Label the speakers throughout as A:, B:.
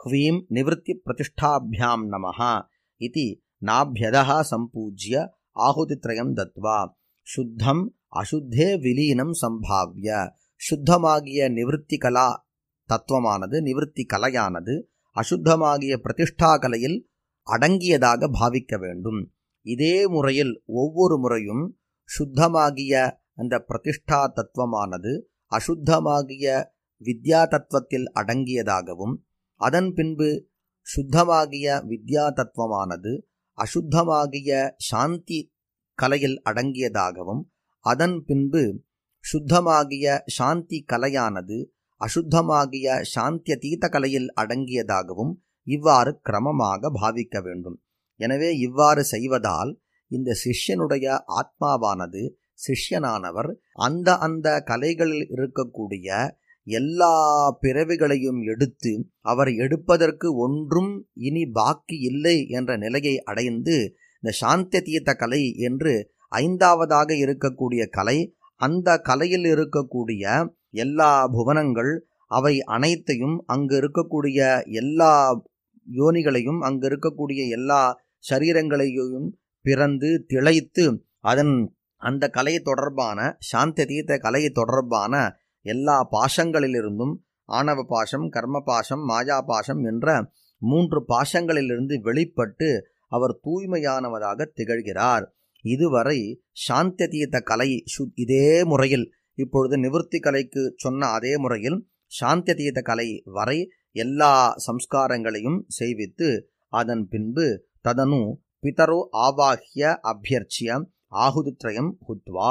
A: ह्वीं निवृत्तिप्रतिष्ठाभ्यां नमः इति नाभ्यदः सम्पूज्य ஆகுதித்ரயம் தத்வா சுத்தம் அசுத்தே விலீனம் சம்பாவ்ய சுத்தமாகிய நிவிருத்தி கலா தத்துவமானது நிவிருத்தி கலையானது அசுத்தமாகிய பிரதிஷ்டா கலையில் அடங்கியதாக பாவிக்க வேண்டும் இதே முறையில் ஒவ்வொரு முறையும் சுத்தமாகிய அந்த பிரதிஷ்டா தத்துவமானது அசுத்தமாகிய வித்யா தத்துவத்தில் அடங்கியதாகவும் அதன் பின்பு சுத்தமாகிய வித்யா தத்துவமானது அசுத்தமாகிய சாந்தி கலையில் அடங்கியதாகவும் அதன் பின்பு சுத்தமாகிய சாந்தி கலையானது அசுத்தமாகிய சாந்தியதீத கலையில் அடங்கியதாகவும் இவ்வாறு கிரமமாக பாவிக்க வேண்டும் எனவே இவ்வாறு செய்வதால் இந்த சிஷ்யனுடைய ஆத்மாவானது சிஷ்யனானவர் அந்த அந்த கலைகளில் இருக்கக்கூடிய எல்லா பிறவிகளையும் எடுத்து அவர் எடுப்பதற்கு ஒன்றும் இனி பாக்கி இல்லை என்ற நிலையை அடைந்து இந்த சாந்திய தீர்த்த கலை என்று ஐந்தாவதாக இருக்கக்கூடிய கலை அந்த கலையில் இருக்கக்கூடிய எல்லா புவனங்கள் அவை அனைத்தையும் அங்கு இருக்கக்கூடிய எல்லா யோனிகளையும் அங்கு இருக்கக்கூடிய எல்லா சரீரங்களையும் பிறந்து திளைத்து அதன் அந்த கலை தொடர்பான சாந்த தீர்த்த கலை தொடர்பான எல்லா பாசங்களிலிருந்தும் ஆணவ பாசம் கர்ம பாசம் மாயா பாசம் என்ற மூன்று பாசங்களிலிருந்து வெளிப்பட்டு அவர் தூய்மையானவராக திகழ்கிறார் இதுவரை சாந்த தீர்த்த கலை சு இதே முறையில் இப்பொழுது நிவர்த்தி கலைக்கு சொன்ன அதே முறையில் சாந்த தீர்த்த கலை வரை எல்லா சம்ஸ்காரங்களையும் செய்வித்து அதன் பின்பு ததனு பிதரோ ஆவாகிய அபியர்ச்சிய ஆகுதித்ரயம் ஹுத்வா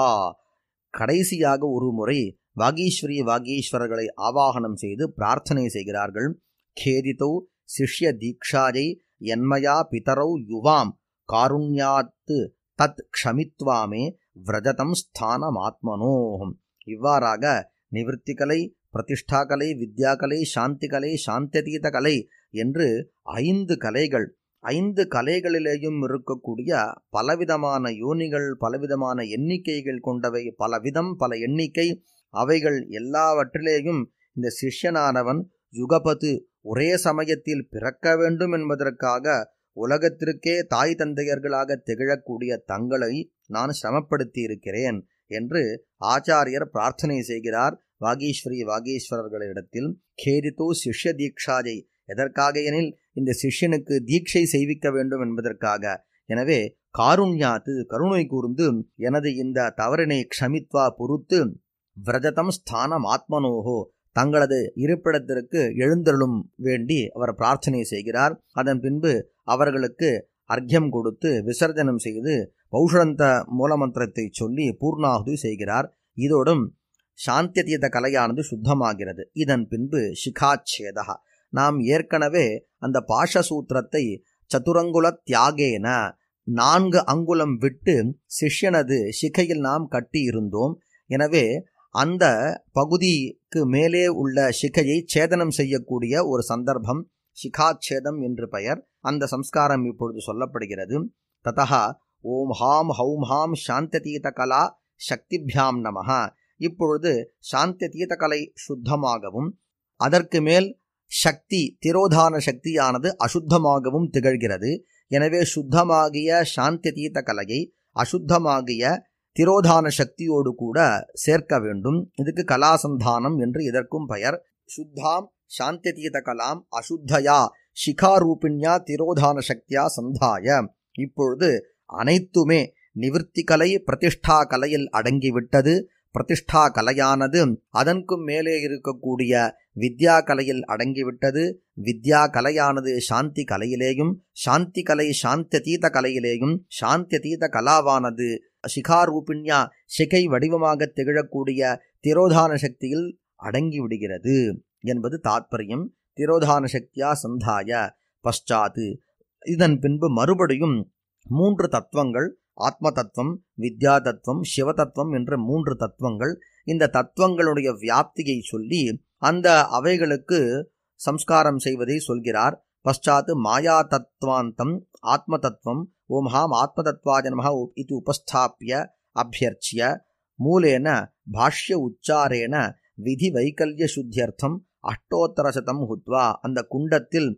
A: கடைசியாக ஒரு முறை வாகீஸ்வரி வாகீஸ்வரர்களை ஆவாகனம் செய்து பிரார்த்தனை செய்கிறார்கள் கேதித்தோ சிஷ்ய தீக்ஷாயை என்மயா பிதரௌ யுவாம் காருண்யாத்து தத் க்ஷமித்வாமே விரஜதம் ஸ்தானமாத்மனோகம் இவ்வாறாக நிவர்த்தி கலை பிரதிஷ்டா கலை வித்யா கலை சாந்தி கலை சாந்ததீத கலை என்று ஐந்து கலைகள் ஐந்து கலைகளிலேயும் இருக்கக்கூடிய பலவிதமான யோனிகள் பலவிதமான எண்ணிக்கைகள் கொண்டவை பலவிதம் பல எண்ணிக்கை அவைகள் எல்லாவற்றிலேயும் இந்த சிஷ்யனானவன் யுகபத்து ஒரே சமயத்தில் பிறக்க வேண்டும் என்பதற்காக உலகத்திற்கே தாய் தந்தையர்களாக திகழக்கூடிய தங்களை நான் சிரமப்படுத்தி இருக்கிறேன் என்று ஆச்சாரியர் பிரார்த்தனை செய்கிறார் வாகீஸ்வரி வாகீஸ்வரர்களிடத்தில் கேரித்தோ சிஷ்ய தீக்ஷாஜை எதற்காக எனில் இந்த சிஷ்யனுக்கு தீட்சை செய்விக்க வேண்டும் என்பதற்காக எனவே காருண்யாத்து கருணை கூர்ந்து எனது இந்த தவறினை க்ஷமித்வா பொறுத்து விரஜதம் ஸ்தானம் ஆத்மனோகோ தங்களது இருப்பிடத்திற்கு எழுந்தருளும் வேண்டி அவர் பிரார்த்தனை செய்கிறார் அதன் பின்பு அவர்களுக்கு அர்க்கியம் கொடுத்து விசர்ஜனம் செய்து பௌஷந்த மூலமந்திரத்தை சொல்லி பூர்ணாகுதி செய்கிறார் இதோடும் சாந்தியதீத கலையானது சுத்தமாகிறது இதன் பின்பு சிகாச்சேதா நாம் ஏற்கனவே அந்த பாஷசூத்திரத்தை சதுரங்குல தியாகேன நான்கு அங்குலம் விட்டு சிஷ்யனது சிகையில் நாம் கட்டி இருந்தோம் எனவே அந்த பகுதிக்கு மேலே உள்ள சிகையை சேதனம் செய்யக்கூடிய ஒரு சந்தர்ப்பம் சிகாச்சேதம் என்று பெயர் அந்த சம்ஸ்காரம் இப்பொழுது சொல்லப்படுகிறது ததா ஓம் ஹாம் ஹௌம் ஹாம் சாந்ததீத கலா சக்திபியாம் நமக இப்பொழுது சாந்ததீத கலை சுத்தமாகவும் அதற்கு மேல் சக்தி திரோதான சக்தியானது அசுத்தமாகவும் திகழ்கிறது எனவே சுத்தமாகிய சாந்ததீத கலையை அசுத்தமாகிய திரோதான சக்தியோடு கூட சேர்க்க வேண்டும் இதுக்கு கலாசந்தானம் என்று இதற்கும் பெயர் சுத்தாம் சாந்தியதீத கலாம் அசுத்தயா சிகாரூபிண்யா திரோதான சக்தியா சந்தாய இப்பொழுது அனைத்துமே நிவிற்த்தி கலை பிரதிஷ்டா கலையில் அடங்கிவிட்டது பிரதிஷ்டா கலையானது அதற்கும் மேலே இருக்கக்கூடிய வித்யா கலையில் அடங்கிவிட்டது வித்யா கலையானது சாந்தி கலையிலேயும் சாந்தி கலை சாந்தியதீத கலையிலேயும் சாந்தியதீத கலாவானது சிகாரூபிண்யா சிகை வடிவமாக திகழக்கூடிய திரோதான சக்தியில் அடங்கி விடுகிறது என்பது தாத்பரியம் திரோதான சக்தியா சந்தாய பஷாத்து இதன் பின்பு மறுபடியும் மூன்று தத்துவங்கள் ஆத்ம தத்துவம் வித்யா தத்துவம் சிவ தத்துவம் என்ற மூன்று தத்துவங்கள் இந்த தத்துவங்களுடைய வியாப்தியை சொல்லி அந்த அவைகளுக்கு சம்ஸ்காரம் செய்வதை சொல்கிறார் பஷாத்து மாயா தத்வாந்தம் ஆத்ம தத்துவம் ஓம் ஹாம் ஆத்ம தத்வாஜ நம இது உபஸ்தாபிய அபியர்ச்சிய மூலேன பாஷ்ய உச்சாரேன விதி வைக்கல்ய சுத்தியர்த்தம் அஷ்டோத்தரசதம் ஹுத்வா அந்த குண்டத்தில்